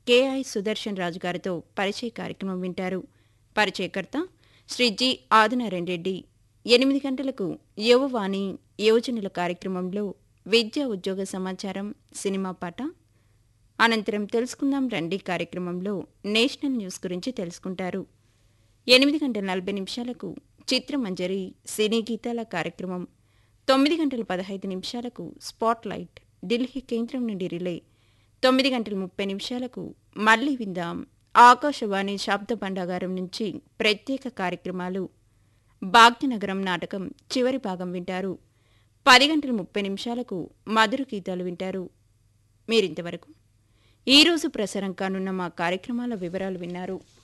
KI Sudarshan రాజు గారితో పరిచయ కార్యక్రమం వింటారు పరిచయకర్త శ్రీ జి ఆదినారాయణ రెడ్డి ఎనిమిది గంటలకు యువవాణి యోజనల కార్యక్రమంలో విద్యా ఉద్యోగ సమాచారం సినిమా పాట అనంతరం తెలుసుకుందాం రండి కార్యక్రమంలో నేషనల్ న్యూస్ గురించి తెలుసుకుంటారు ఎనిమిది గంటల నలభై నిమిషాలకు చిత్రమంజరి సినీ గీతాల కార్యక్రమం తొమ్మిది గంటల పదహైదు నిమిషాలకు స్పాట్ లైట్ ఢిల్లీ కేంద్రం నుండి రిలే తొమ్మిది గంటల ముప్పై నిమిషాలకు మళ్ళీ విందాం ఆకాశవాణి శబ్ద భండాగారం నుంచి ప్రత్యేక కార్యక్రమాలు భాగ్యనగరం నాటకం చివరి భాగం వింటారు పది గంటల ముప్పై నిమిషాలకు మధుర గీతాలు వింటారు మీరింతవరకు ఈరోజు ప్రసారం కానున్న మా కార్యక్రమాల వివరాలు విన్నారు